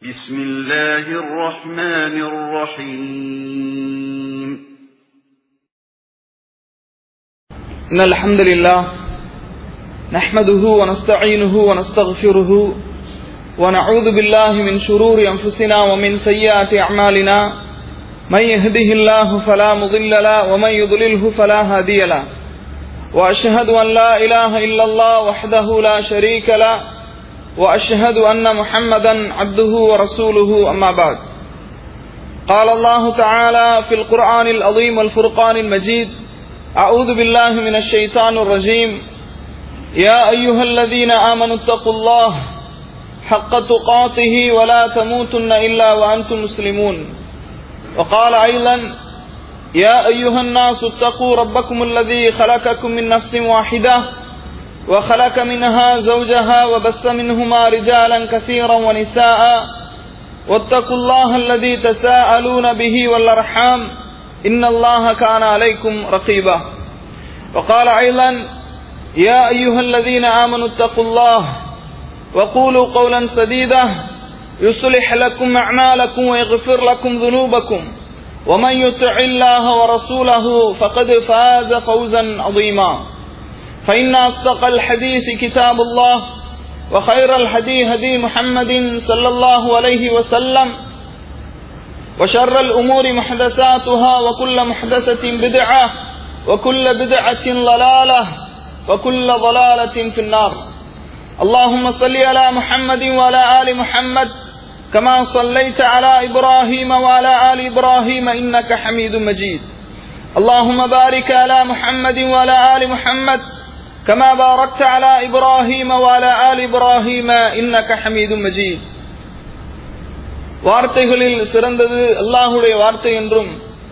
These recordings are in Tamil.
بسم الله الرحمن الرحيم إن الحمد لله نحمده ونستعينه ونستغفره ونعوذ بالله من شرور أنفسنا ومن سيئات أعمالنا من يهده الله فلا مضل له ومن يضلله فلا هادي له وأشهد أن لا إله إلا الله وحده لا شريك له وأشهد أن محمدا عبده ورسوله أما بعد قال الله تعالى في القرآن العظيم والفرقان المجيد أعوذ بالله من الشيطان الرجيم يا أيها الذين آمنوا اتقوا الله حق تقاته ولا تموتن إلا وأنتم مسلمون وقال أيضا يا أيها الناس اتقوا ربكم الذي خلقكم من نفس واحدة وخلق منها زوجها وبث منهما رجالا كثيرا ونساء واتقوا الله الذي تساءلون به والأرحام إن الله كان عليكم رقيبا وقال أيضا يا أيها الذين آمنوا اتقوا الله وقولوا قولا سديدا يصلح لكم أعمالكم ويغفر لكم ذنوبكم ومن يطع الله ورسوله فقد فاز فوزا عظيما فإن أصدق الحديث كتاب الله وخير الهدي هدي محمد صلى الله عليه وسلم وشر الأمور محدثاتها وكل محدثة بدعة وكل بدعة ضلالة وكل ضلالة في النار اللهم صل على محمد وعلى آل محمد كما صليت على إبراهيم وعلى آل إبراهيم إنك حميد مجيد اللهم بارك على محمد وعلى آل محمد كما باركت على إبراهيم وعلى آل إبراهيم إنك حميد مجيد வார்த்தைகளில் சிறந்தது அல்லாஹுடைய வார்த்தை என்றும்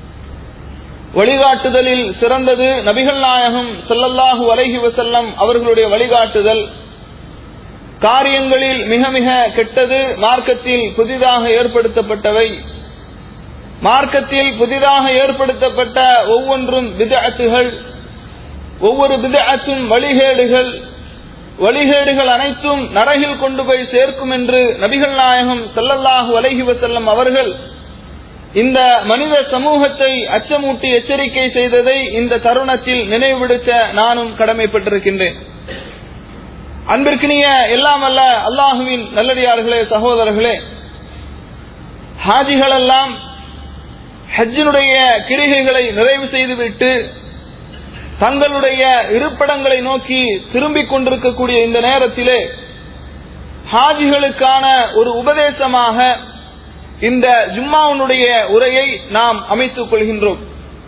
வழிகாட்டுதலில் சிறந்தது நபிகள் நாயகம் செல்லல்லாஹு அலைஹி வசல்லம் அவர்களுடைய வழிகாட்டுதல் காரியங்களில் மிக மிக கெட்டது மார்க்கத்தில் புதிதாக ஏற்படுத்தப்பட்டவை மார்க்கத்தில் புதிதாக ஏற்படுத்தப்பட்ட ஒவ்வொன்றும் விதஅத்துகள் ஒவ்வொரு விதஅத்தும் வழிகேடுகள் வழிகேடுகள் அனைத்தும் நரகில் கொண்டு போய் சேர்க்கும் என்று நபிகள் நாயகம் செல்லல்லாஹு அலைஹி வசல்லம் அவர்கள் இந்த மனித சமூகத்தை அச்சமூட்டி எச்சரிக்கை செய்ததை இந்த தருணத்தில் நினைவுபடுத்த நானும் கடமைப்பட்டிருக்கின்றேன் அன்பிற்கினிய எல்லாம் அல்ல அல்லாஹுவின் நல்லடியார்களே சகோதரர்களே ஹாஜிகள் எல்லாம் ஹஜ்ஜினுடைய கிரிகைகளை நிறைவு செய்துவிட்டு தங்களுடைய இருப்பிடங்களை நோக்கி திரும்பிக் கொண்டிருக்கக்கூடிய இந்த நேரத்திலே ஹாஜிகளுக்கான ஒரு உபதேசமாக இந்த ஜும்மாவுடைய உரையை நாம் அமைத்துக் கொள்கின்றோம்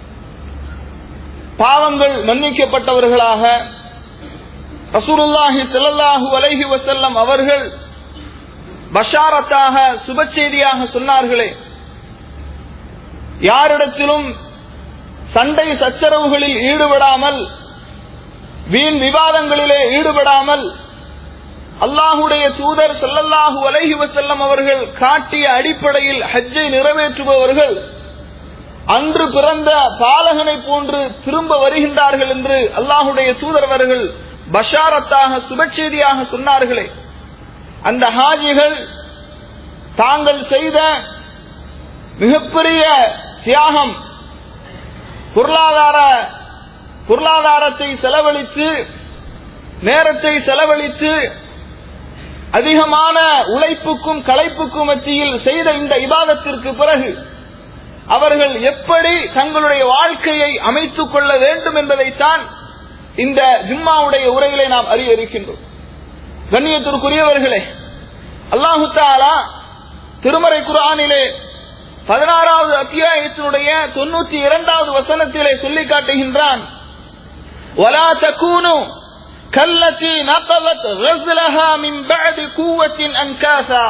பாவங்கள் மன்னிக்கப்பட்டவர்களாக ரசூலுல்லாஹி செல்லல்லாஹு அலைஹி வசல்லம் அவர்கள் பஷாரத்தாக சுப செய்தியாக சொன்னார்களே யாரிடத்திலும் சண்டை சச்சரவுகளில் ஈடுபடாமல் வீண் விவாதங்களிலே ஈடுபடாமல் அல்லாஹுடைய தூதர் செல்லல்லாஹு அலைஹி வசல்லம் அவர்கள் காட்டிய அடிப்படையில் ஹஜ்ஜை நிறைவேற்றுபவர்கள் அன்று பிறந்த பாலகனை போன்று திரும்ப வருகின்றார்கள் என்று அல்லாஹுடைய தூதர் அவர்கள் பஷாரத்தாக சுபச்செய்தியாக சொன்னார்களே அந்த ஹாஜிகள் தாங்கள் செய்த மிகப்பெரிய தியாகம் பொருளாதார பொருளாதாரத்தை செலவழித்து நேரத்தை செலவழித்து அதிகமான உழைப்புக்கும் களைப்புக்கும் மத்தியில் செய்த இந்த இபாதத்திற்கு பிறகு அவர்கள் எப்படி தங்களுடைய வாழ்க்கையை அமைத்துக் கொள்ள வேண்டும் என்பதைத்தான் இந்த ஜும்மாவுடைய உரைகளை நாம் அறிய இருக்கின்றோம் கண்ணியத்திற்குரியவர்களே அல்லாஹு தாலா திருமறை குரானிலே பதினாறாவது அத்தியாயத்தினுடைய தொண்ணூத்தி இரண்டாவது வசனத்திலே சொல்லி காட்டுகின்றான் ولا تكونوا كالتي نقضت غزلها من بعد قوة أنكاثا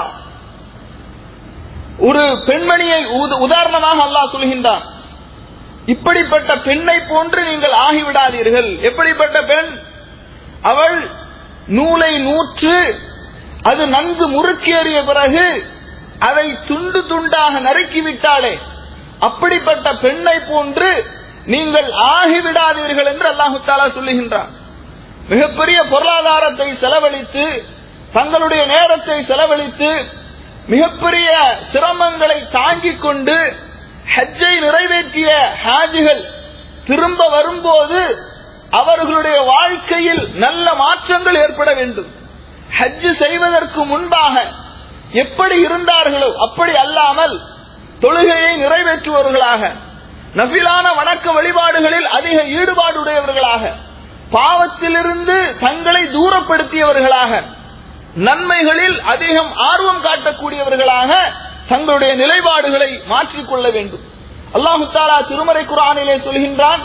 ஒரு பெண்மணியை உதாரணமாக அல்லாஹ் சொல்கின்றான் இப்படிப்பட்ட பெண்ணை போன்று நீங்கள் ஆகிவிடாதீர்கள் எப்படிப்பட்ட பெண் அவள் நூலை நூற்று அது நன்கு முறுக்கேறிய பிறகு அதை துண்டு துண்டாக நறுக்கிவிட்டாளே அப்படிப்பட்ட பெண்ணை போன்று நீங்கள் ஆகிவிடாதீர்கள் என்று அல்லாஹு தாலா சொல்லுகின்றான் மிகப்பெரிய பொருளாதாரத்தை செலவழித்து தங்களுடைய நேரத்தை செலவழித்து மிகப்பெரிய சிரமங்களை தாங்கிக் கொண்டு ஹஜ்ஜை நிறைவேற்றிய ஹாஜிகள் திரும்ப வரும்போது அவர்களுடைய வாழ்க்கையில் நல்ல மாற்றங்கள் ஏற்பட வேண்டும் ஹஜ் செய்வதற்கு முன்பாக எப்படி இருந்தார்களோ அப்படி அல்லாமல் தொழுகையை நிறைவேற்றுபவர்களாக நபிலான வணக்க வழிபாடுகளில் அதிக ஈடுபாடுடையவர்களாக பாவத்திலிருந்து தங்களை தூரப்படுத்தியவர்களாக நன்மைகளில் அதிகம் ஆர்வம் காட்டக்கூடியவர்களாக தங்களுடைய நிலைப்பாடுகளை மாற்றிக்கொள்ள வேண்டும் அல்லாஹு தாலா திருமறை குரானிலே சொல்கின்றான்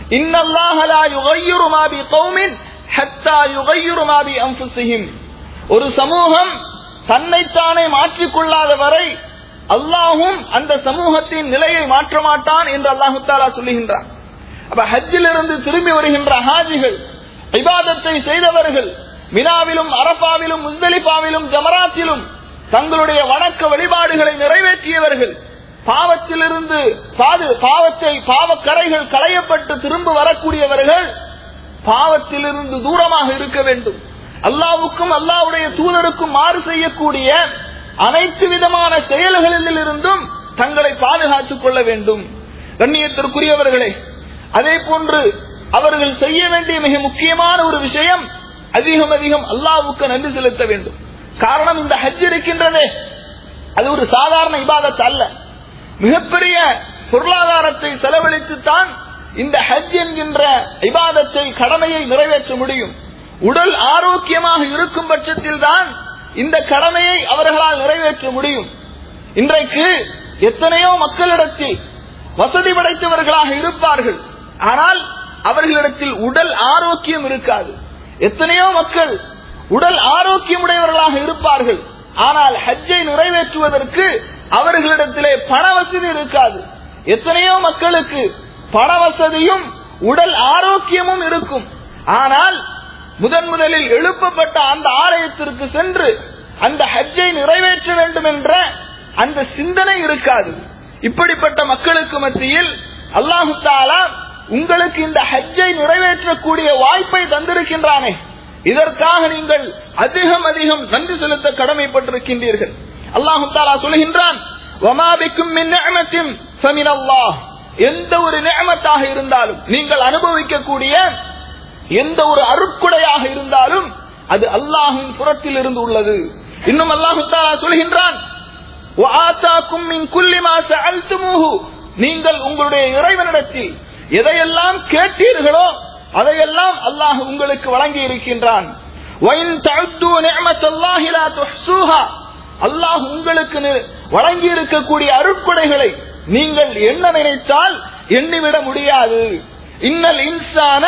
ஒரு சமூகம் தன்னைத்தானே மாற்றிக்கொள்ளாத வரை அல்லாஹும் அந்த சமூகத்தின் நிலையை மாற்ற மாட்டான் என்று அல்லாஹு தாலா சொல்லுகின்றான் அப்ப ஹஜ்ஜில் இருந்து திரும்பி வருகின்ற ஹாஜிகள் விவாதத்தை செய்தவர்கள் மினாவிலும் அரபாவிலும் முஸ்தலிபாவிலும் ஜமராத்திலும் தங்களுடைய வணக்க வழிபாடுகளை நிறைவேற்றியவர்கள் பாவத்திலிருந்து பாது பாவத்தை பாவக்கரைகள் களையப்பட்டு திரும்ப வரக்கூடியவர்கள் பாவத்திலிருந்து தூரமாக இருக்க வேண்டும் அல்லாவுக்கும் அல்லாவுடைய தூதருக்கும் மாறு செய்யக்கூடிய அனைத்து விதமான செயல்களில் இருந்தும் தங்களை பாதுகாத்துக் கொள்ள வேண்டும் கண்ணியத்திற்குரியவர்களே அதே போன்று அவர்கள் செய்ய வேண்டிய மிக முக்கியமான ஒரு விஷயம் அதிகம் அதிகம் அல்லாவுக்கு நன்றி செலுத்த வேண்டும் காரணம் இந்த ஹஜ் இருக்கின்றதே அது ஒரு சாதாரண இபாதத் அல்ல மிகப்பெரிய பொருளாதாரத்தை செலவழித்துத்தான் இந்த ஹஜ் என்கின்ற இபாதத்தை கடமையை நிறைவேற்ற முடியும் உடல் ஆரோக்கியமாக இருக்கும் பட்சத்தில் தான் இந்த கடமையை அவர்களால் நிறைவேற்ற முடியும் இன்றைக்கு எத்தனையோ மக்களிடத்தில் வசதி படைத்தவர்களாக இருப்பார்கள் ஆனால் அவர்களிடத்தில் உடல் ஆரோக்கியம் இருக்காது எத்தனையோ மக்கள் உடல் ஆரோக்கியமுடையவர்களாக இருப்பார்கள் ஆனால் ஹஜ்ஜை நிறைவேற்றுவதற்கு அவர்களிடத்திலே பண வசதி இருக்காது எத்தனையோ மக்களுக்கு பண வசதியும் உடல் ஆரோக்கியமும் இருக்கும் ஆனால் முதன் முதலில் எழுப்பப்பட்ட அந்த ஆலயத்திற்கு சென்று அந்த ஹஜ்ஜை நிறைவேற்ற வேண்டும் என்ற அந்த சிந்தனை இருக்காது இப்படிப்பட்ட மக்களுக்கு மத்தியில் அல்லாஹு தாலா உங்களுக்கு இந்த ஹஜ்ஜை நிறைவேற்றக்கூடிய வாய்ப்பை தந்திருக்கின்றானே இதற்காக நீங்கள் அதிகம் அதிகம் நன்றி செலுத்த கடமைப்பட்டிருக்கின்றீர்கள் அல்லாஹு தாலா சொல்கின்றான் எந்த ஒரு நியமத்தாக இருந்தாலும் நீங்கள் அனுபவிக்கக்கூடிய எந்த ஒரு அருட்குடையாக இருந்தாலும் அது அல்லாஹின் புறத்தில் இருந்து உள்ளது இன்னும் அல்லாஹு தாலா சொல்கின்றான் நீங்கள் உங்களுடைய இறைவனிடத்தில் எதையெல்லாம் கேட்டீர்களோ அதையெல்லாம் அல்லாஹ் உங்களுக்கு வழங்கி இருக்கின்றான் அல்லாஹ் உங்களுக்கு வழங்கி இருக்கக்கூடிய அருட்கொடைகளை நீங்கள் என்ன நினைத்தால் எண்ணிவிட முடியாது இன்னல் இன்சான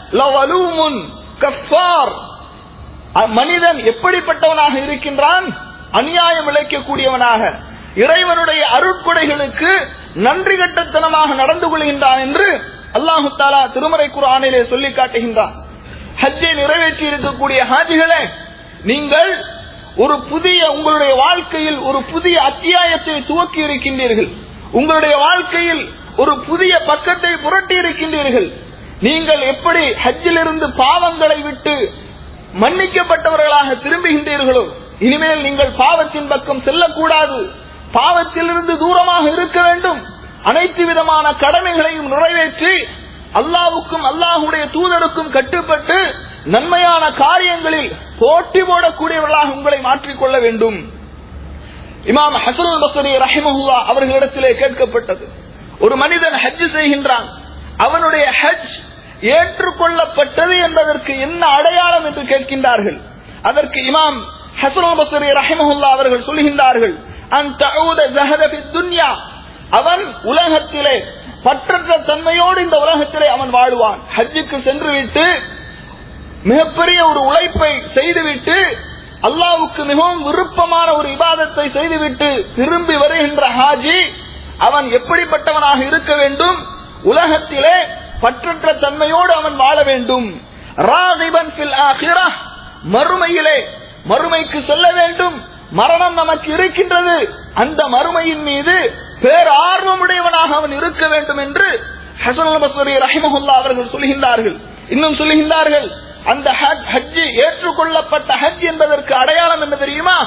கஃபார் மனிதன் எப்படிப்பட்டவனாக இருக்கின்றான் அநியாயம் இழைக்கக்கூடியவனாக இறைவனுடைய அருட்கொடைகளுக்கு நன்றி கட்டத்தனமாக நடந்து கொள்கின்றான் என்று அல்லாஹு தாலா திருமறை குரானிலே சொல்லி காட்டுகின்றான் ஹஜ்ஜை நிறைவேற்றி இருக்கக்கூடிய ஹாஜிகளே நீங்கள் ஒரு புதிய உங்களுடைய வாழ்க்கையில் ஒரு புதிய அத்தியாயத்தை துவக்கி இருக்கின்றீர்கள் உங்களுடைய வாழ்க்கையில் ஒரு புதிய பக்கத்தை புரட்டி இருக்கின்றீர்கள் நீங்கள் எப்படி ஹஜ்ஜிலிருந்து பாவங்களை விட்டு மன்னிக்கப்பட்டவர்களாக திரும்புகின்றீர்களோ இனிமேல் நீங்கள் பாவத்தின் பக்கம் செல்லக்கூடாது பாவத்திலிருந்து தூரமாக இருக்க வேண்டும் அனைத்து விதமான கடமைகளையும் நிறைவேற்றி அல்லாவுக்கும் அல்லாஹுடைய தூதருக்கும் கட்டுப்பட்டு நன்மையான காரியங்களில் போட்டி போடக்கூடியவர்களாக உங்களை மாற்றிக்கொள்ள வேண்டும் இமாம் ஹசனுல் பசரி ரஹிமஹுல்லா அவர்களிடத்திலே கேட்கப்பட்டது ஒரு மனிதன் ஹஜ் செய்கின்றான் அவனுடைய ஹஜ் ஏற்றுக்கொள்ளப்பட்டது என்பதற்கு என்ன அடையாளம் என்று கேட்கின்றார்கள் அதற்கு இமாம் ஹசனுல் பசரி ரஹிமஹுல்லா அவர்கள் சொல்கின்றார்கள் துன்யா அவன் உலகத்திலே பற்றற்ற தன்மையோடு இந்த உலகத்திலே அவன் வாழ்வான் ஹஜ்ஜுக்கு சென்று விட்டு மிகப்பெரிய ஒரு உழைப்பை செய்துவிட்டு அல்லாவுக்கு மிகவும் விருப்பமான ஒரு இபாதத்தை செய்துவிட்டு திரும்பி வருகின்ற ஹாஜி அவன் எப்படிப்பட்டவனாக இருக்க வேண்டும் உலகத்திலே பற்றற்ற தன்மையோடு அவன் வாழ வேண்டும் மறுமையிலே மறுமைக்கு செல்ல வேண்டும் மரணம் நமக்கு இருக்கின்றது அந்த மறுமையின் மீது பேரார்வமுடையவனாக அவன் இருக்க வேண்டும் என்று ஹசன் பஸ்வரி ரஹிமஹுல்லா அவர்கள் சொல்கின்றார்கள் இன்னும் சொல்லுகின்றார்கள் அந்த ஹஜ் ஏற்றுக்கொள்ளப்பட்ட ஹஜ் என்பதற்கு அடையாளம் என்ன தெரியுமா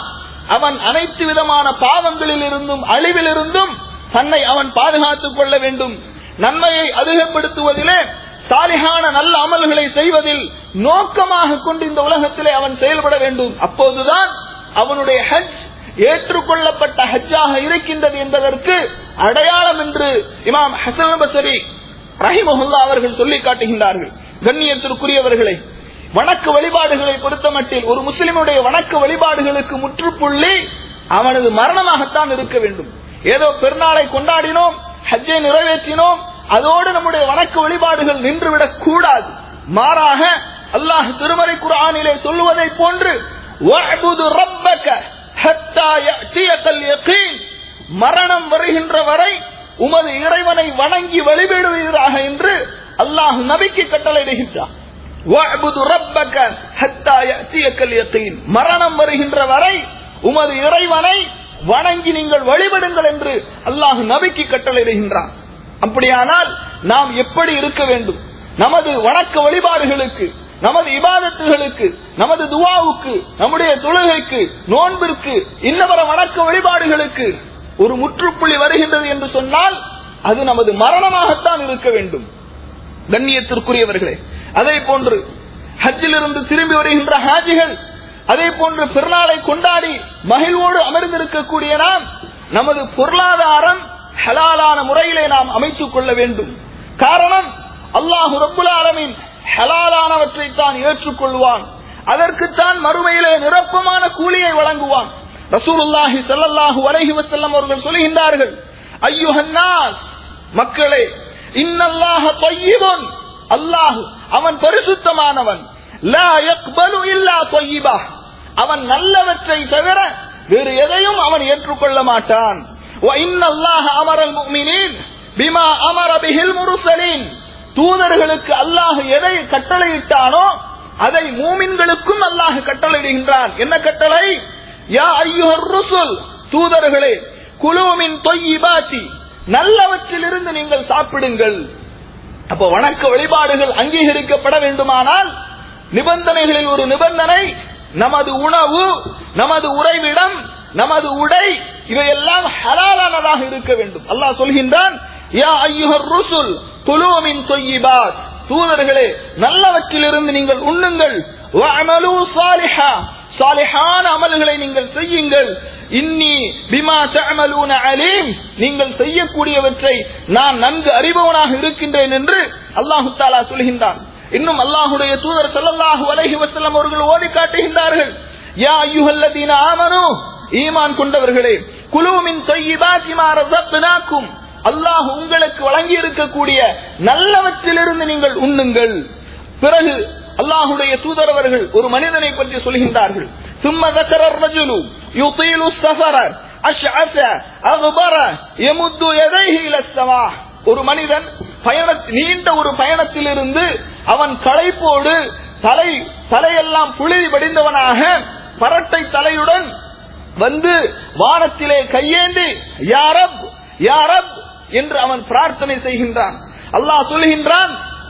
அவன் அனைத்து விதமான பாவங்களில் இருந்தும் அழிவிலிருந்தும் தன்னை அவன் பாதுகாத்துக் கொள்ள வேண்டும் நன்மையை அதிகப்படுத்துவதிலே சாலிகான நல்ல அமல்களை செய்வதில் நோக்கமாக கொண்டு இந்த உலகத்திலே அவன் செயல்பட வேண்டும் அப்போதுதான் அவனுடைய ஹஜ் ஏற்றுக்கொள்ளப்பட்ட ஹஜ்ஜாக இருக்கின்றது என்பதற்கு அடையாளம் என்று இமாம் ஹசன் பசரி ரஹிமஹுல்லா அவர்கள் சொல்லி காட்டுகின்றார்கள் கண்ணியத்திற்குரியவர்களை வணக்க வழிபாடுகளை பொறுத்தமட்டில் ஒரு முஸ்லிமுடைய வணக்க வழிபாடுகளுக்கு முற்றுப்புள்ளி அவனது மரணமாகத்தான் இருக்க வேண்டும் ஏதோ பெருநாளை கொண்டாடினோம் ஹஜ்ஜை நிறைவேற்றினோம் அதோடு நம்முடைய வணக்க வழிபாடுகள் நின்றுவிடக் கூடாது மாறாக அல்லாஹ் திருமறை குரானிலே சொல்லுவதை போன்று "வஅ்புது ரப்பக ஹத்தா யஅ்தியகல் யகீன்." மரணம் வருகின்ற வரை உமது இறைவனை வணங்கி வழிபடுவீராக என்று அல்லாஹ் நபிக்கு கட்டளையிடுகின்றார் "வஅ்புது ரப்பக ஹத்தா யஅ்தியகல் யகீன்." மரணம் வருகின்ற வரை உமது இறைவனை வணங்கி நீங்கள் வழிபடுங்கள் என்று அல்லாஹ் நபிக்கு கட்டளையிடுகின்றான் அப்படியானால் நாம் எப்படி இருக்க வேண்டும் நமது வணக்க வழிபாடுகளுக்கு நமது இபாதத்துகளுக்கு நமது துவாவுக்கு நம்முடைய தொழுகைக்கு நோன்பிற்கு இன்னவர வணக்க வழிபாடுகளுக்கு ஒரு முற்றுப்புள்ளி வருகின்றது என்று சொன்னால் அது நமது மரணமாகத்தான் இருக்க வேண்டும் கண்ணியத்திற்குரியவர்களே அதே போன்று ஹஜ்ஜிலிருந்து திரும்பி வருகின்ற ஹாஜிகள் அதே போன்று பிறநாளை கொண்டாடி மகிழ்வோடு அமர்ந்திருக்கக்கூடிய நாம் நமது பொருளாதாரம் ஹலாலான முறையிலே நாம் அமைத்துக் கொள்ள வேண்டும் காரணம் அல்லாஹு ரப்புல் ஆலமீன் ஹலாலானவற்றை தான் ஏற்றுக்கொள்வான் அதற்குத்தான் மறுமையிலே நிரப்பமான கூலியை வழங்குவான் ரசூலுல்லாஹி ஸல்லல்லாஹு அலைஹி வஸல்லம் அவர்கள் சொல்கின்றார்கள் ஐயுஹன்னாஸ் மக்களே இன்னல்லாஹ தய்யிபுன் அல்லாஹ் அவன் பரிசுத்தமானவன் லா யக்பலு இல்லா தய்யிபா அவன் நல்லவற்றை தவிர வேறு எதையும் அவன் ஏற்றுக்கொள்ள மாட்டான் وَإِنَّ اللَّهَ أَمَرَ الْمُؤْمِنِينَ بِمَا أَمَرَ بِهِ الْمُرْسَلِينَ தூதர்களுக்கு அல்லாஹ் எதை கட்டளையிட்டானோ அதை மூமின்களுக்கும் அல்லாஹ் கட்டளையிடுகின்றான் என்ன கட்டளை யா ஐயுஹர் ருசுல் தூதர்களே குலூமின் தொய்யிபாத்தி நல்லவற்றிலிருந்து நீங்கள் சாப்பிடுங்கள் அப்ப வணக்க வழிபாடுகள் அங்கீகரிக்கப்பட வேண்டுமானால் நிபந்தனைகளில் ஒரு நிபந்தனை நமது உணவு நமது உறைவிடம் நமது உடை இவையெல்லாம் ஹலாலானதாக இருக்க வேண்டும் அல்லாஹ் சொல்கின்றான் யா ஐயுஹர் ருசுல் குலூமின் தொய்யிபாத் தூதர்களே நல்லவற்றிலிருந்து நீங்கள் உண்ணுங்கள் வஅமலு சாலிஹா சாலிஹான அமல்களை நீங்கள் செய்யுங்கள் இன்னி பிமா தஅமலூன அலீம் நீங்கள் செய்யக்கூடியவற்றை நான் நன்கு அறிபவனாக இருக்கின்றேன் என்று அல்லாஹு தாலா சொல்கின்றான் இன்னும் அல்லாஹுடைய தூதர் ஸல்லல்லாஹு அலைஹி வஸல்லம் அவர்கள் ஓதி காட்டுகின்றார்கள் யா அய்யுஹல்லதீன ஆமனு ஈமான் கொண்டவர்களே குலூமின் தொய்யிபாத்தி மா ரஸக்னாக்கும் அல்லாஹ் உங்களுக்கு வழங்கி இருக்கக்கூடிய நல்லவற்றிலிருந்து நீங்கள் உண்ணுங்கள் பிறகு அல்லாஹுடைய தூதரவர்கள் ஒரு மனிதனை பற்றி சொல்கின்றார்கள் ثم ذكر الرجل يطيل السفر أشعث أغبر يمد يديه إلى السماء ஒரு மனிதன் பயண நீண்ட ஒரு பயணத்திலிருந்து அவன் களைப்போடு தலை தலையெல்லாம் புழுதி படிந்தவனாக பரட்டை தலையுடன் வந்து வானத்திலே கையேந்தி யாரப் யாரப் என்று அவன் பிரார்த்தனை செய்கின்றான் அல்லாஹ் சொல்கின்றான்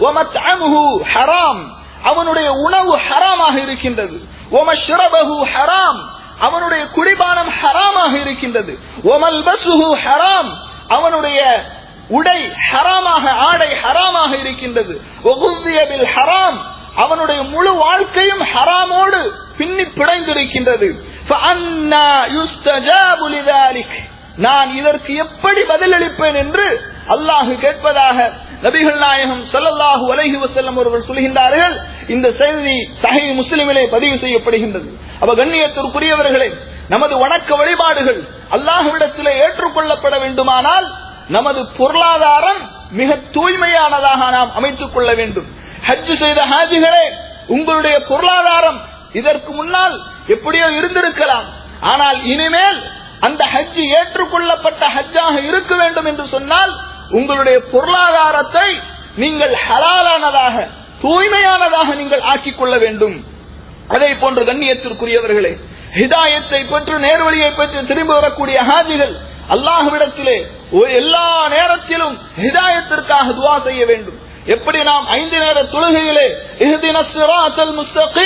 ஹராம் அவனுடைய உணவு ஹராமாக இருக்கின்றது ஒமஷ்ரபஹு ஹராம் அவனுடைய குடிபானம் ஹராமாக இருக்கின்றது ஒமல் பசுஹு ஹராம் அவனுடைய உடை ஹராமாக ஆடை ஹராமாக இருக்கின்றது ஒகுந்தியபில் ஹராம் அவனுடைய முழு வாழ்க்கையும் ஹராமோடு பின்னி பிணைந்திருக்கின்றது فَأَنَّى يُسْتَجَابُ لِذَلِكَ நான் இதற்கு எப்படி பதிலளிப்பேன் என்று அல்லாஹு கேட்பதாக நபிகள் நாயகம் ஸல்லல்லாஹு அலைஹி வஸல்லம் அவர்கள் சொல்கின்றார்கள் இந்த செய்தி சஹீஹ் முஸ்லிமிலே பதிவு செய்யப்படுகின்றது அப்ப கண்ணியத்திற்குரியவர்களே நமது வணக்க வழிபாடுகள் அல்லாஹ்விடத்திலே ஏற்றுக்கொள்ளப்பட வேண்டுமானால் நமது பொருளாதாரம் மிக தூய்மையானதாக நாம் அமைத்துக் கொள்ள வேண்டும் ஹஜ் செய்த ஹாஜிகளே உங்களுடைய பொருளாதாரம் இதற்கு முன்னால் எப்படியோ இருந்திருக்கலாம் ஆனால் இனிமேல் அந்த ஹஜ் ஏற்றுக்கொள்ளப்பட்ட ஹஜ்ஜாக இருக்க வேண்டும் என்று சொன்னால் உங்களுடைய பொருளாதாரத்தை நீங்கள் ஹலாலானதாக தூய்மையானதாக நீங்கள் ஆக்கிக் கொள்ள வேண்டும் அதை போன்று கண்ணியத்திற்குரியவர்களே ஹிதாயத்தை பெற்று நேர்வழியை பெற்று திரும்பி வரக்கூடிய ஹாஜிகள் அல்லாஹ்விடத்திலே ஒரு எல்லா நேரத்திலும் ஹிதாயத்திற்காக துவா செய்ய வேண்டும் எப்படி நாம் ஐந்து நேர தொழுகையிலே இஹ்தின ஸிராத்தல் முஸ்தகீம்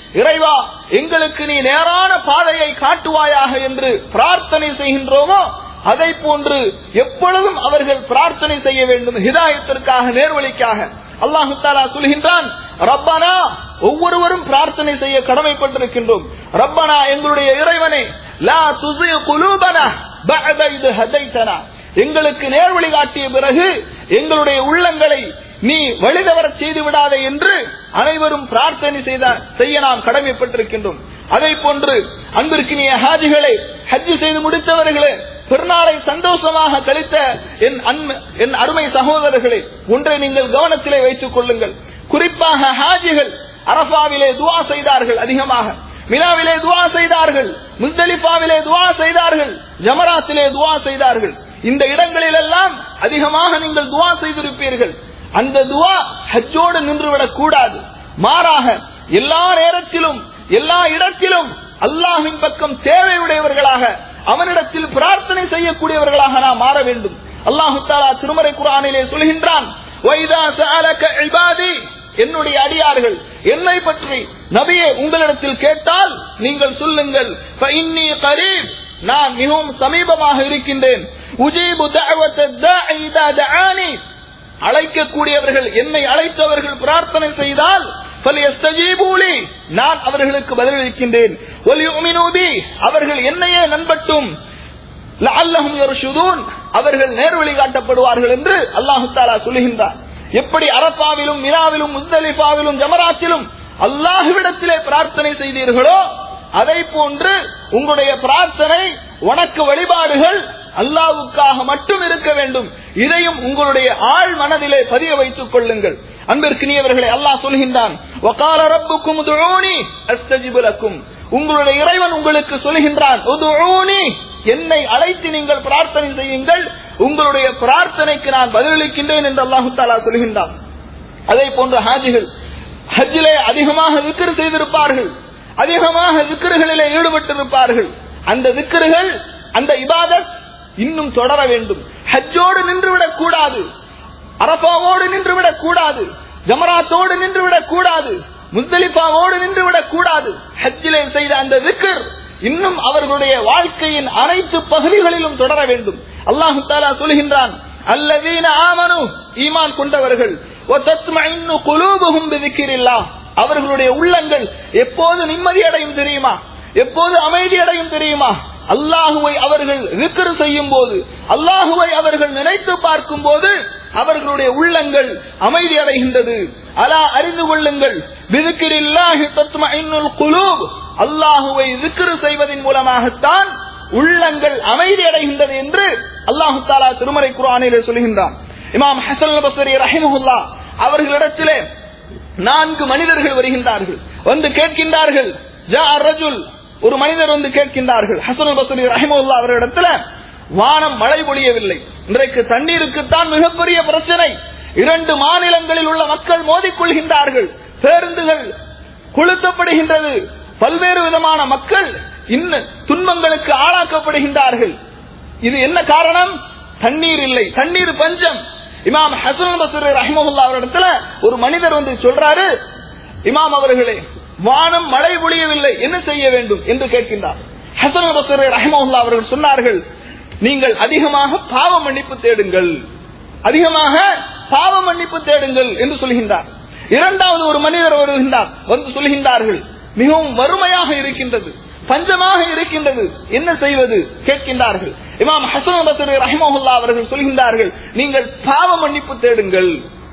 இறைவா எங்களுக்கு நீ நேரான பாதையை காட்டுவாயாக என்று பிரார்த்தனை செய்கின்றோமோ அதை போன்று எப்பொழுதும் அவர்கள் பிரார்த்தனை செய்ய வேண்டும் ஹிதாயத்திற்காக நேர்வழிக்காக அல்லாஹு தாலா சொல்கின்றான் ரப்பனா ஒவ்வொருவரும் பிரார்த்தனை செய்ய கடமைப்பட்டிருக்கின்றோம் ரப்பனா எங்களுடைய இறைவனே லா துசி குலூபனா பஅத இது ஹதைத்தனா எங்களுக்கு நேர்வழி காட்டிய பிறகு எங்களுடைய உள்ளங்களை நீ வழிதவர செய்து விடாதே என்று அனைவரும் பிரார்த்தனை செய்த செய்ய நாம் கடமைப்பட்டிருக்கின்றோம் அதை போன்று அன்பிற்கினிய ஹாஜிகளை ஹஜ்ஜு செய்து முடித்தவர்களே பெருநாளை சந்தோஷமாக கழித்த என் அன்பு என் அருமை சகோதரர்களே ஒன்றை நீங்கள் கவனத்திலே வைத்துக் கொள்ளுங்கள் குறிப்பாக ஹாஜிகள் அரபாவிலே துவா செய்தார்கள் அதிகமாக மினாவிலே துவா செய்தார்கள் முஸ்தலிஃபாவிலே துவா செய்தார்கள் ஜமராத்திலே துவா செய்தார்கள் இந்த இடங்களில் எல்லாம் அதிகமாக நீங்கள் துவா செய்திருப்பீர்கள் அந்த துவா ஹஜ்ஜோடு நின்றுவிடக் கூடாது மாறாக எல்லா நேரத்திலும் எல்லா இடத்திலும் அல்லாஹின் பக்கம் தேவையுடையவர்களாக அவனிடத்தில் பிரார்த்தனை செய்யக்கூடியவர்களாக நாம் மாற வேண்டும் அல்லாஹு தாலா திருமறை குரானிலே சொல்கின்றான் "வைதா சஅலக இபாதி", என்னுடைய அடியார்கள் என்னை பற்றி நபியே உங்களிடத்தில் கேட்டால் நீங்கள் சொல்லுங்கள் "ஃபஇன்னி கரீப்", நான் மிகவும் சமீபமாக இருக்கின்றேன் உஜீபு தஅவத்த தாஇ இதா தஆனி அழைக்கக்கூடியவர்கள் என்னை அழைத்தவர்கள் பிரார்த்தனை செய்தால் فَلْيَسْتَجِيبُوا لِي நான் அவர்களுக்கு பதிலளிக்கின்றேன் وَلْيُؤْمِنُوا بِي அவர்கள் என்னையே நண்பட்டும் لَعَلَّهُمْ يَرْشُدُونَ அவர்கள் நேர்வழி காட்டப்படுவார்கள் என்று அல்லாஹு தாலா சொல்லுகின்றார் எப்படி அரப்பாவிலும் மினாவிலும் முஸ்தலிஃபாவிலும் ஜமராத்திலும் அல்லாஹுவிடத்திலே பிரார்த்தனை செய்தீர்களோ அதை போன்று உங்களுடைய பிரார்த்தனை உனக்கு வழிபாடுகள் அல்லாவுக்காக மட்டும் இருக்க வேண்டும் இதையும் உங்களுடைய ஆழ் மனதிலே பதிய வைத்துக் கொள்ளுங்கள் அன்பிற்கினியவர்களை அல்லாஹ் சொல்கின்றான் "வகால ரப்புக்கும் உதுஊனி அஸ்தஜிபு லக்கும்." உங்களுடைய இறைவன் உங்களுக்கு சொல்கின்றான் "உதுஊனி", என்னை அழைத்து நீங்கள் பிரார்த்தனை செய்யுங்கள் உங்களுடைய பிரார்த்தனைக்கு நான் பதிலளிக்கின்றேன் என்று அல்லாஹு தாலா சொல்கின்றான் அதே போன்று ஹாஜிகள் ஹஜ்ஜிலே அதிகமாக விக்கிர் செய்திருப்பார்கள் அதிகமாக விக்கிர்களிலே ஈடுபட்டிருப்பார்கள் அந்த விக்கிர்கள் அந்த இபாதத் இன்னும் தொடர வேண்டும் ஹஜ்ஜோடு நின்றுவிடக் கூடாது அரபாவோடு நின்றுவிடக் கூடாது ஜமராத்தோடு நின்றுவிடக் கூடாது முஸ்தலிஃபாவோடு நின்றுவிடக் கூடாது ஹஜ்ஜிலே செய்த அந்த விக்கிர் இன்னும் அவர்களுடைய வாழ்க்கையின் அனைத்து பகுதிகளிலும் தொடர வேண்டும் அல்லாஹு தாலா சொல்கின்றான் அல்லதீன ஆமனு ஈமான் கொண்டவர்கள் وَتَطْمَئِنُّ قُلُوبُهُمْ بِذِكْرِ اللَّهِ அவர்களுடைய உள்ளங்கள் எப்போது நிம்மதி அடையும் தெரியுமா எப்போது அமைதி அடையும் தெரியுமா அல்லாஹுவை அவர்கள் விக்கிரு செய்யும் போது அல்லாஹுவை அவர்கள் நினைத்து பார்க்கும் போது அவர்களுடைய உள்ளங்கள் அமைதி அடைகின்றது அலா அறிந்து கொள்ளுங்கள் விதுக்கிரில்லாஹி தத்மஇன்னுல் குலூப் அல்லாஹுவை விக்கிரு செய்வதன் மூலமாகத்தான் உள்ளங்கள் அமைதி அடைகின்றது என்று அல்லாஹு தாலா திருமறை குர்ஆனிலே சொல்கின்றான் இமாம் ஹசன் பஸ்ரி ரஹிமஹுல்லா அவர்களிடத்திலே நான்கு மனிதர்கள் வருகின்றார்கள் வந்து கேட்கின்றார்கள் ஜா ரஜுல் ஒரு மனிதர் வந்து கேட்கின்றார்கள் ஹசன் பஸ்ரி ரஹிமஹுல்லா அவரிடத்துல வானம் மழை பொழியவில்லை இன்றைக்கு தண்ணீருக்குத்தான் மிகப்பெரிய பிரச்சனை இரண்டு மாநிலங்களில் உள்ள மக்கள் மோதிக்கொள்கின்றார்கள் பேருந்துகள் கொளுத்தப்படுகின்றது பல்வேறு விதமான மக்கள் இன்னும் துன்பங்களுக்கு ஆளாக்கப்படுகின்றார்கள் இது என்ன காரணம் தண்ணீர் இல்லை தண்ணீர் பஞ்சம் இமாம் ஹசன் பசூர் ரஹ்மஹுல்லா அவரிடத்துல ஒரு மனிதர் வந்து சொல்றாரு இமாம் அவர்களே வானம் மழை பொழியவில்லை என்ன செய்ய வேண்டும் என்று கேட்கின்றார் ஹசன் பசூர் ரஹ்மஹுல்லா அவர்கள் சொன்னார்கள் நீங்கள் அதிகமாக பாவ மன்னிப்பு தேடுங்கள் அதிகமாக பாவ மன்னிப்பு தேடுங்கள் என்று சொல்கின்றார் இரண்டாவது ஒரு மனிதர் வருகின்றார் வந்து சொல்கின்றார்கள் மிகவும் வறுமையாக இருக்கின்றது பஞ்சமாக இருக்கின்றது என்ன செய்வது கேட்கின்றார்கள் இமாம் ஹசன் பசரி ரஹிமஹுல்லா அவர்கள் சொல்கின்றார்கள் நீங்கள் பாவ மன்னிப்பு தேடுங்கள்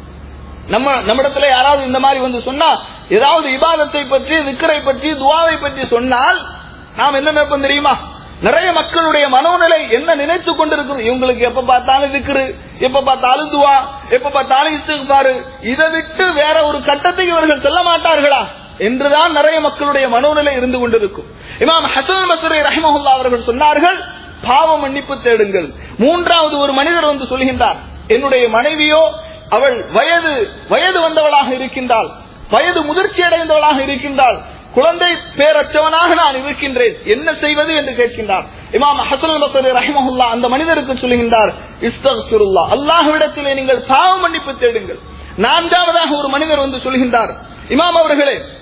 நம்ம நம்மிடத்துல யாராவது இந்த மாதிரி வந்து சொன்னா ஏதாவது இபாதத்தை பற்றி விக்கரை பற்றி துவாவை பற்றி சொன்னால் நாம் என்ன நினைப்போம் தெரியுமா நிறைய மக்களுடைய மனோநிலை என்ன நினைத்து கொண்டிருக்கிறது இவங்களுக்கு எப்ப பார்த்தாலும் விக்கிரு எப்ப பார்த்தாலும் துவா எப்ப பார்த்தாலும் இஸ்திக்பாரு இதை விட்டு வேற ஒரு கட்டத்துக்கு இவர்கள் செல்ல மாட்டார்களா என்றுதான் நிறைய மக்களுடைய மனோநிலை இருந்து கொண்டிருக்கும் இமாம் ஹசன் மசூரை ரஹிமஹுல்லா அவர்கள் சொன்னார்கள் பாவ மன்னிப்பு தேடுங்கள் மூன்றாவது ஒரு மனிதர் வந்து சொல்கின்றார் என்னுடைய மனைவியோ அவள் வயது வயது வந்தவளாக இருக்கின்றாள் வயது முதிர்ச்சி அடைந்தவளாக இருக்கின்றாள் குழந்தை பேரச்சவனாக நான் இருக்கின்றேன் என்ன செய்வது என்று கேட்கின்றார் இமாம் ஹசன் பசரி ரஹிமஹுல்லா அந்த மனிதருக்கு சொல்லுகின்றார் இஸ்தகுல்லா அல்லாஹ்விடத்திலே நீங்கள் பாவ மன்னிப்பு தேடுங்கள் நான்காவதாக ஒரு மனிதர் வந்து சொல்கின்றார் இமாம் அவர்களே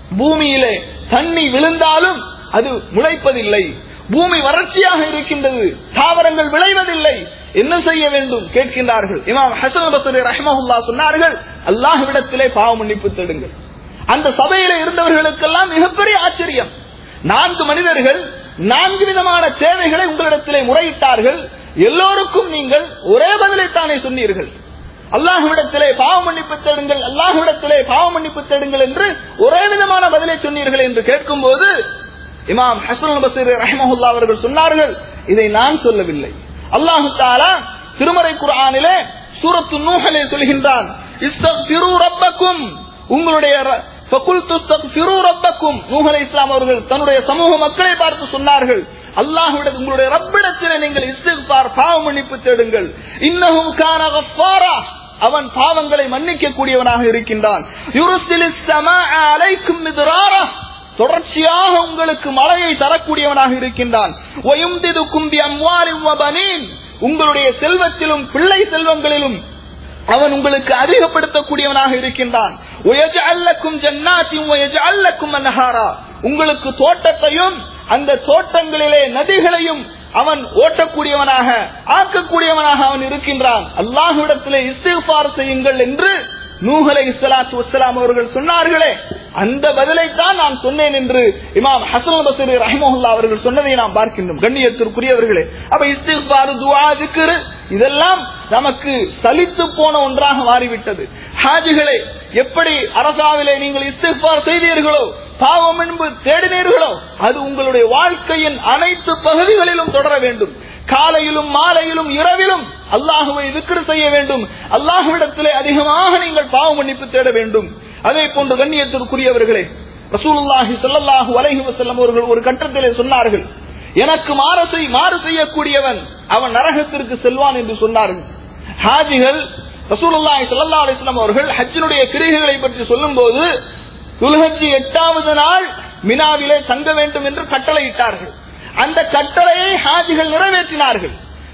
பூமியிலே தண்ணி விழுந்தாலும் அது முளைப்பதில்லை பூமி வறட்சியாக இருக்கின்றது தாவரங்கள் விளைவதில்லை என்ன செய்ய வேண்டும் கேட்கின்றார்கள் இமாம் ஹசன் பசரி ரஹ்மஹுல்லா சொன்னார்கள் அல்லாஹ்விடத்திலே பாவ மன்னிப்பு தேடுங்கள் அந்த சபையில இருந்தவர்களுக்கெல்லாம் மிகப்பெரிய ஆச்சரியம் நான்கு மனிதர்கள் நான்கு விதமான தேவைகளை உங்களிடத்திலே முறையிட்டார்கள் எல்லோருக்கும் நீங்கள் ஒரே பதிலைத்தானே சொன்னீர்கள் அல்லாஹ்விடத்திலே பாவ மன்னிப்பு தேடுங்கள் அல்லாஹ்விடத்திலே பாவ மன்னிப்பு தேடுங்கள் என்று ஒரே விதமான பதிலை சொன்னீர்கள் என்று கேட்கும் போது இமாம் ஹசன் பசீர் ரஹமஹுல்லா அவர்கள் சொன்னார்கள் இதை நான் சொல்லவில்லை அல்லாஹு தாலா திருமறை குர்ஆனிலே சூரத்து நூஹலே சொல்கின்றான் இஸ்தக்ஃபிரு ரப்பக்கும் உங்களுடைய ர- ஃபகுல்து இஸ்தக்ஃபிரு ரப்பக்கும் நூஹ் அலைஹிஸ்ஸலாம் அவர்கள் தன்னுடைய சமூக மக்களை பார்த்து சொன்னார்கள் அல்லாஹ்விட உங்களுடைய ரப்பிடத்திலே நீங்கள் இஸ்திக்பார் பாவ மன்னிப்பு தேடுங்கள் இன்னஹு கான கஃபாரா அவன் பாவங்களை மன்னிக்க கூடியவனாக இருக்கின்றான் யுருசிலிஸ் ஸமாஅ அலைக்கும் மித்ராரா தொடர்ச்சியாக உங்களுக்கு மழையை தரக்கூடியவனாக இருக்கின்றான் وَيُمْدِدُكُمْ بِأَمْوَالٍ وَبَنِينَ உங்களுடைய செல்வத்திலும் பிள்ளை செல்வங்களிலும் அவன் உங்களுக்கு அதிகப்படுத்தக்கூடியவனாக இருக்கின்றான் وَيَجْعَلْ لَكُمْ جَنَّاتٍ وَيَجْعَلْ لَكُمْ أَنْهَارًا உங்களுக்கு தோட்டத்தையும் அந்த தோட்டங்களிலே நதிகளையும் அவன் ஓட்டக்கூடியவனாக ஆக்கக்கூடியவனாக அவன் இருக்கின்றான் அல்லாஹ்விடத்திலே இஸ்திஃபார் செய்யுங்கள் என்று நூஹலை இஸ்லாத்து வஸ்ஸலாம் அவர்கள் சொன்னார்களே அந்த பதிலைத்தான் நான் சொன்னேன் என்று இமாம் ஹசன் பசரி ரஹிமஹுல்லா அவர்கள் சொன்னதை நாம் பார்க்கின்றோம் கண்ணியத்திற்குரியவர்களே அப்ப இஸ்திஃபார் துஆ திக்ர் இதெல்லாம் நமக்கு சலித்து போன ஒன்றாக மாறிவிட்டது ஹாஜிகளே எப்படி அரசாவிலே நீங்கள் இஸ்திஃபார் செய்தீர்களோ பாவம் என்பது தேடினீர்களோ அது உங்களுடைய வாழ்க்கையின் அனைத்து பகுதிகளிலும் தொடர வேண்டும் காலையிலும் மாலையிலும் இரவிலும் அல்லாஹுவை விக்கிர செய்ய வேண்டும் அல்லாஹுவிடத்திலே அதிகமாக நீங்கள் பாவ மன்னிப்பு தேட வேண்டும் அதே போன்று கண்ணியத்திற்குரியவர்களே ரசூலுல்லாஹி ஸல்லல்லாஹு அலைஹி வஸல்லம் அவர்கள் ஒரு கட்டத்திலே சொன்னார்கள் எனக்கு மாறு செய் மாறு செய்யக்கூடியவன் அவன் நரகத்திற்கு செல்வான் என்று சொன்னார்கள் ஹாஜிகள் ரசூலுல்லாஹி ஸல்லல்லாஹு அலைஹி வஸல்லம் அவர்கள் ஹஜ்ஜினுடைய கிரிகைகளை பற்றி சொல்லும்போது துல்ஹஜ்ஜி எட்டாவது நாள் மினாவிலே தங்க வேண்டும் என்று கட்டளையிட்டார்கள் அந்த கட்டளையை ஹாஜிகள் நிறைவேற்றினார்கள்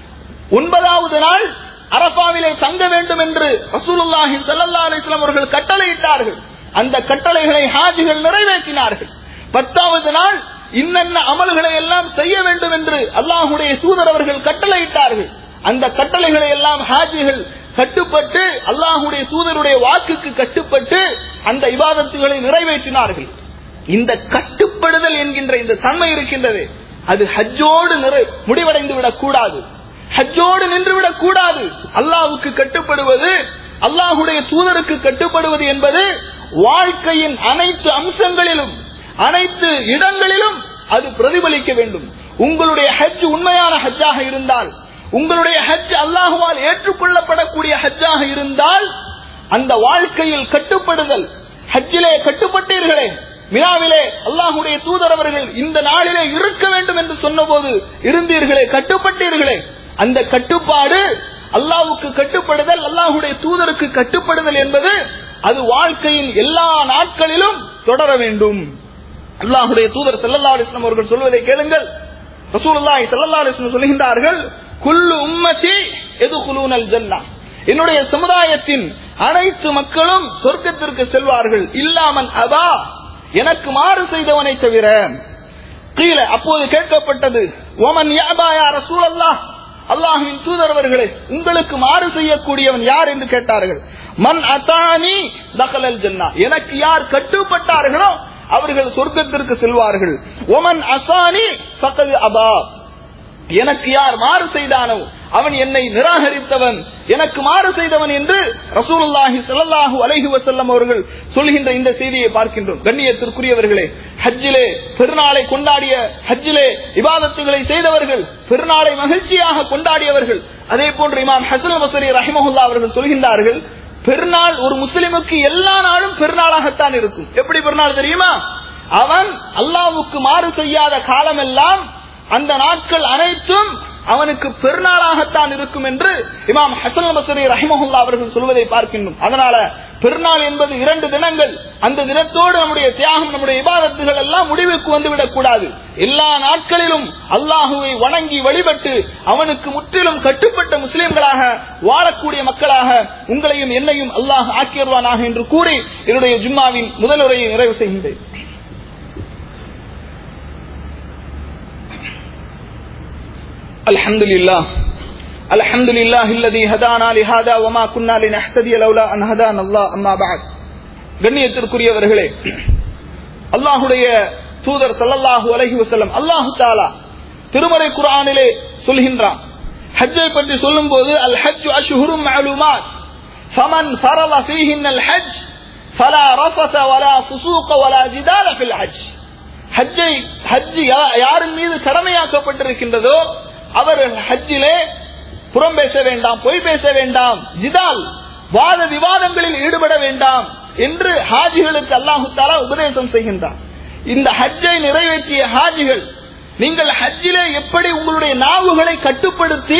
ஒன்பதாவது நாள் அரபாவிலே தங்க வேண்டும் என்று ரசூலுல்லாஹி ஸல்லல்லாஹு அலைஹி வஸல்லம் அவர்கள் கட்டளையிட்டார்கள் அந்த கட்டளைகளை ஹாஜிகள் நிறைவேற்றினார்கள் பத்தாவது நாள் இன்னென்ன அமல்களை எல்லாம் செய்ய வேண்டும் என்று அல்லாஹுடைய தூதர் அவர்கள் கட்டளையிட்டார்கள் அந்த கட்டளைகளை எல்லாம் ஹாஜிகள் கட்டுப்பட்டு அல்லாஹுடைய தூதருடைய வாக்குக்கு கட்டுப்பட்டு அந்த இபாதத்துகளை நிறைவேற்றினார்கள் இந்த கட்டுப்படுதல் என்கின்ற இந்த தன்மை இருக்கின்றது அது ஹஜ்ஜோடு நிறை முடிவடைந்து விடக் கூடாது ஹஜ்ஜோடு நின்று விடக் கூடாது அல்லாஹுக்கு கட்டுப்படுவது அல்லாஹுடைய தூதருக்கு கட்டுப்படுவது என்பது வாழ்க்கையின் அனைத்து அம்சங்களிலும் அனைத்து இடங்களிலும் அது பிரதிபலிக்க வேண்டும் உங்களுடைய ஹஜ் உண்மையான ஹஜ்ஜாக இருந்தால் உங்களுடைய ஹஜ் அல்லாஹுவால் ஏற்றுக்கொள்ளப்படக்கூடிய ஹஜ்ஜாக இருந்தால் அந்த வாழ்க்கையில் கட்டுப்படுதல் ஹஜ்ஜிலே கட்டுப்பட்டீர்களே வினாவிலே அல்லாஹுடைய தூதர் அவர்கள் இந்த நாளிலே இருக்க வேண்டும் என்று சொன்னபோது இருந்தீர்களே கட்டுப்பட்டீர்களே அந்த கட்டுப்பாடு அல்லாஹ்வுக்கு கட்டுப்படுதல் அல்லாஹுடைய தூதருக்கு கட்டுப்படுதல் என்பது அது வாழ்க்கையின் எல்லா நாட்களிலும் தொடர வேண்டும் அல்லாஹுடைய தூதர் ஸல்லல்லாஹு அலைஹி வஸல்லம் அவர்கள் சொல்வதை கேளுங்கள் ரசூலுல்லாஹி ஸல்லல்லாஹு அலைஹி வஸல்லம் சொல்கின்றார்கள் குல்லு உம்மதி எதுகுலூனல் ஜன்னah என்னுடைய சமுதாயத்தின் அனைத்து மக்களும் சொர்க்கத்திற்கு செல்வார்கள் இல்லாமன் அபா எனக்கு மாறு செய்தவனை தவிர கீழே அப்போது கேட்கப்பட்டது ஓமன் யாபா யா ரசூலல்லாஹ் அல்லாஹ்வின் தூதரவர்களே உங்களுக்கு மாறு செய்யக்கூடியவன் யார் என்று கேட்டார்கள் மன் அத்தானி தகலல் ஜன்னா எனக்கு யார் கட்டுப்பட்டார்களோ அவர்கள் சொர்க்கத்திற்கு செல்வார்கள் ஒமன் அசானி ஃபக்கது அபா எனக்கு யார் மாறு செய்தானோ அவன் என்னை நிராகரித்தவன் எனக்கு மாறு செய்தவன் என்று ரசூலுல்லாஹி ஸல்லல்லாஹு அலைஹி வஸல்லம் அவர்கள் சொல்கின்ற இந்த செய்தியை பார்க்கின்றோம் கண்ணியத்திற்குரியவர்களே ஹஜ்ஜிலே பெருநாளை கொண்டாடிய ஹஜ்ஜிலே இபாதத்துகளை செய்தவர்கள் பெருநாளை மகிழ்ச்சியாக கொண்டாடியவர்கள் அதே போன்று இமாம் ஹசன் பசரி ரஹிமஹுல்லா அவர்கள் சொல்கின்றார்கள் பெருநாள் ஒரு முஸ்லிமுக்கு எல்லா நாளும் பெருநாளாகத்தான் இருக்கும் எப்படி பெருநாள் தெரியுமா அவன் அல்லாஹ்வுக்கு மாறு செய்யாத காலமெல்லாம் அந்த நாட்கள் அனைத்தும் அவனுக்கு பெருநாளாகத்தான் இருக்கும் என்று இமாம் ஹசன் பசரி ரஹிமஹுல்லா அவர்கள் சொல்வதை பார்க்கின்றோம் அதனால பெருநாள் என்பது இரண்டு தினங்கள் அந்த தினத்தோடு நம்முடைய தியாகம் நம்முடைய இபாதத்துகள் எல்லாம் முடிவுக்கு வந்துவிடக் கூடாது எல்லா நாட்களிலும் அல்லாஹுவை வணங்கி வழிபட்டு அவனுக்கு முற்றிலும் கட்டுப்பட்ட முஸ்லிம்களாக வாழக்கூடிய மக்களாக உங்களையும் என்னையும் அல்லாஹ் ஆக்கியர்வானாக என்று கூறி என்னுடைய ஜும்மாவின் முதல் உரையை நிறைவு செய்கின்றேன் الحمد لله الحمد لله الذي هدانا لهذا وما كنا لنهتدي لولا ان هدانا الله اما بعد கண்ணியத்திற்குரியவர்களே அல்லாஹுடைய தூதர் சல்லல்லாஹு அலைஹி வஸல்லம் அல்லாஹு தாலா திருமறை குர்ஆனிலே சொல்கின்றான் ஹஜ்ஜை பற்றி சொல்லும்போது அல் ஹஜ் அஷ்ஹுரும் மஅலூமாத் ஃபமன் ஃபரல ஃபீஹின் அல் ஹஜ் ஃபலா ரஃபத வலா ஃபுசூக வலா ஜிதால ஃபில் ஹஜ் ஹஜ்ஜை ஹஜ் யாரின் மீது கடமையாக்கப்பட்டிருக்கின்றதோ அவர் ஹஜ்ஜிலே புறம் பேச வேண்டாம் பொய் பேச வேண்டாம் ஜிதால் வாத விவாதங்களில் ஈடுபட வேண்டாம் என்று ஹாஜிகளுக்கு அல்லாஹு தாலா உபதேசம் செய்கின்றார் இந்த ஹஜ்ஜை நிறைவேற்றிய ஹாஜிகள் நீங்கள் ஹஜ்ஜிலே எப்படி உங்களுடைய நாவுகளை கட்டுப்படுத்தி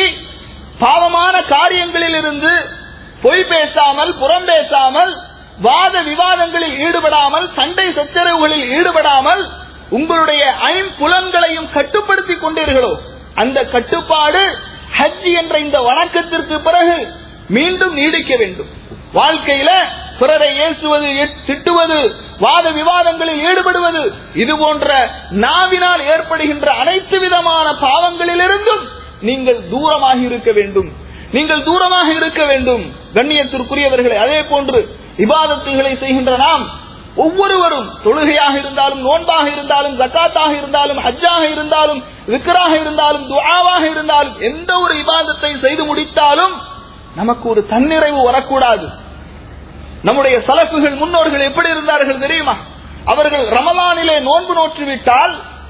பாவமான காரியங்களில் இருந்து பொய் பேசாமல் புறம் பேசாமல் வாத விவாதங்களில் ஈடுபடாமல் சண்டை சச்சரவுகளில் ஈடுபடாமல் உங்களுடைய ஐம்புலன்களையும் கட்டுப்படுத்திக் கொண்டீர்களோ அந்த கட்டுப்பாடு ஹஜ் என்ற இந்த வணக்கத்திற்கு பிறகு மீண்டும் நீடிக்க வேண்டும் வாழ்க்கையில பிறரை ஏசுவது திட்டுவது வாத விவாதங்களில் ஈடுபடுவது இது போன்ற நாவினால் ஏற்படுகின்ற அனைத்து விதமான பாவங்களிலிருந்தும் நீங்கள் தூரமாக இருக்க வேண்டும் நீங்கள் தூரமாக இருக்க வேண்டும் கண்ணியத்திற்குரியவர்களை அதே போன்று இபாதத்துகளை செய்கின்ற நாம் ஒவ்வொருவரும் தொழுகையாக இருந்தாலும் நோன்பாக இருந்தாலும் ஜக்காத்தாக இருந்தாலும் ஹஜ்ஜாக இருந்தாலும் விக்கராக இருந்தாலும் துஆவாக இருந்தாலும் எந்த ஒரு இபாதத்தை செய்து முடித்தாலும் நமக்கு ஒரு தன்னிறைவு வரக்கூடாது நம்முடைய சலப்புகள் முன்னோர்கள் எப்படி இருந்தார்கள் தெரியுமா அவர்கள் ரமலானிலே நோன்பு நோற்று விட்டால்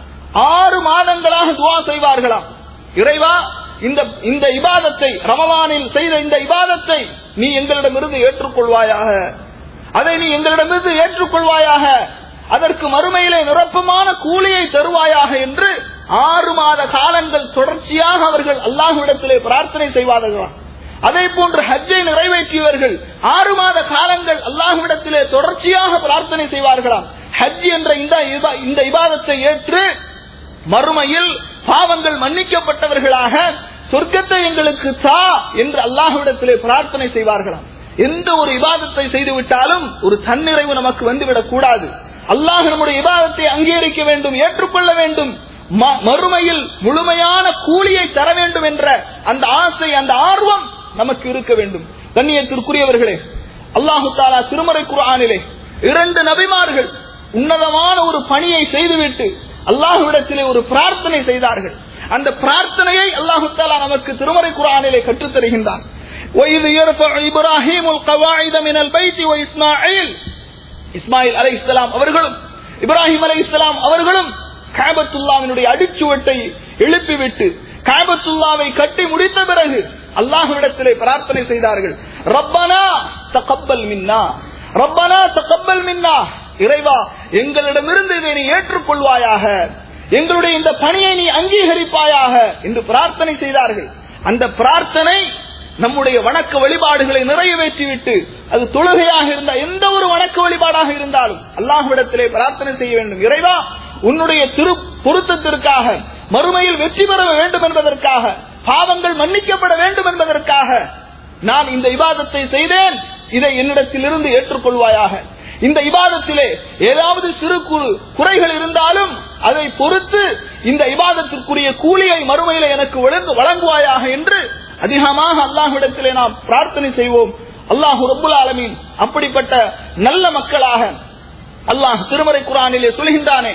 ஆறு மாதங்களாக துவா செய்வார்களாம் இறைவா இந்த இந்த இபாதத்தை ரமலானில் செய்த இந்த இபாதத்தை நீ எங்களிடமிருந்து ஏற்றுக்கொள்வாயாக அதை நீ எங்களிடமிருந்து ஏற்றுக்கொள்வாயாக அதற்கு மறுமையிலே நிரப்பமான கூலியை தருவாயாக என்று ஆறு மாத காலங்கள் தொடர்ச்சியாக அவர்கள் அல்லாஹுவிடத்திலே பிரார்த்தனை செய்வார்களாம் அதே போன்று ஹஜ்ஜை நிறைவேற்றியவர்கள் ஆறு மாத காலங்கள் அல்லாஹுவிடத்திலே தொடர்ச்சியாக பிரார்த்தனை செய்வார்களாம் ஹஜ் என்ற இந்த இந்த இபாதத்தை ஏற்று மறுமையில் பாவங்கள் மன்னிக்கப்பட்டவர்களாக சொர்க்கத்தை எங்களுக்கு தா என்று அல்லாஹுவிடத்திலே பிரார்த்தனை செய்வார்களாம் எந்த ஒரு இபாதத்தை செய்து விட்டாலும் ஒரு தன்னிறைவு நமக்கு வந்துவிடக் கூடாது அல்லாஹ் நம்முடைய இபாதத்தை அங்கீகரிக்க வேண்டும் ஏற்றுக்கொள்ள வேண்டும் மறுமையில் முழுமையான கூலியை தர வேண்டும் என்ற அந்த ஆசை அந்த ஆர்வம் நமக்கு இருக்க வேண்டும் கண்ணியத்திற்குரியவர்களே அல்லாஹு தாலா திருமறை குரானிலே இரண்டு நபிமார்கள் உன்னதமான ஒரு பணியை செய்துவிட்டு அல்லாஹுவிடத்திலே ஒரு பிரார்த்தனை செய்தார்கள் அந்த பிரார்த்தனையை அல்லாஹு தாலா நமக்கு திருமறை குரானிலே கற்றுத் தருகின்றான் وإذ يرفع إبراهيم القواعد من البيت وإسماعيل இஸ்மாயில் அலை இஸ்லாம் அவர்களும் இப்ராஹிம் அலை இஸ்லாம் அவர்களும் காபத்துல்லாவினுடைய அடிச்சுவட்டை எழுப்பிவிட்டு காபத்துல்லாவை கட்டி முடித்த பிறகு அல்லாஹுவிடத்திலே பிரார்த்தனை செய்தார்கள் ரப்பனா தகப்பல் மின்னா ரப்பனா தகப்பல் மின்னா இறைவா எங்களிடமிருந்து இதை நீ ஏற்றுக்கொள்வாயாக எங்களுடைய இந்த பணியை நீ அங்கீகரிப்பாயாக என்று பிரார்த்தனை செய்தார்கள் அந்த பிரார்த்தனை நம்முடைய வணக்க வழிபாடுகளை நிறைவேற்றிவிட்டு அது தொழுகையாக இருந்த எந்த ஒரு வணக்க வழிபாடாக இருந்தாலும் அல்லாஹ்விடத்திலே பிரார்த்தனை செய்ய வேண்டும் இறைவா உன்னுடைய திரு பொருத்தத்திற்காக மறுமையில் வெற்றி பெற வேண்டும் என்பதற்காக பாவங்கள் மன்னிக்கப்பட வேண்டும் என்பதற்காக நான் இந்த இபாதத்தை செய்தேன் இதை என்னிடத்திலிருந்து ஏற்றுக்கொள்வாயாக இந்த இபாதத்திலே ஏதாவது சிறு குறு குறைகள் இருந்தாலும் அதை பொறுத்து இந்த இபாதத்திற்குரிய கூலியை மறுமையில எனக்கு வழங்குவாயாக என்று அதிகமாக அல்லாஹ்விடத்திலே நாம் பிரார்த்தனை செய்வோம் அல்லாஹு ரபுல் ஆலமீன் அப்படிப்பட்ட நல்ல மக்களாக அல்லாஹ் திருமறை குரானிலே சொல்கின்றானே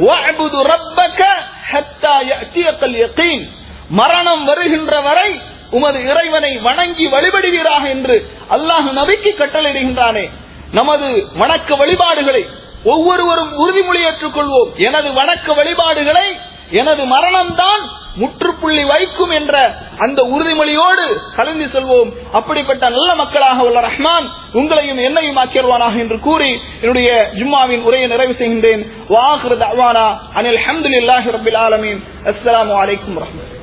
மரணம் வருகின்ற வரை உமது இறைவனை வணங்கி வழிபடுவீராக என்று அல்லாஹ் நபிக்கு கட்டளையிடுகின்றானே நமது வணக்க வழிபாடுகளை ஒவ்வொருவரும் உறுதிமொழி ஏற்றுக்கொள்வோம் எனது வணக்க வழிபாடுகளை எனது மரணம்தான் முற்றுப்புள்ளி வைக்கும் என்ற அந்த உறுதிமொழியோடு கலந்து செல்வோம் அப்படிப்பட்ட நல்ல மக்களாக உள்ள ரஹ்மான் உங்களையும் என்னையும் ஆக்கிடுவானாக என்று கூறி என்னுடைய ஜும்மாவின் உரையை நிறைவு செய்கின்றேன் வாஹிரு தவானா அனில் அஹமதுல்லாஹி ரபில் ஆலமீன் அஸ்ஸலாமு அலைக்கும் வரஹ்மத்துல்லாஹி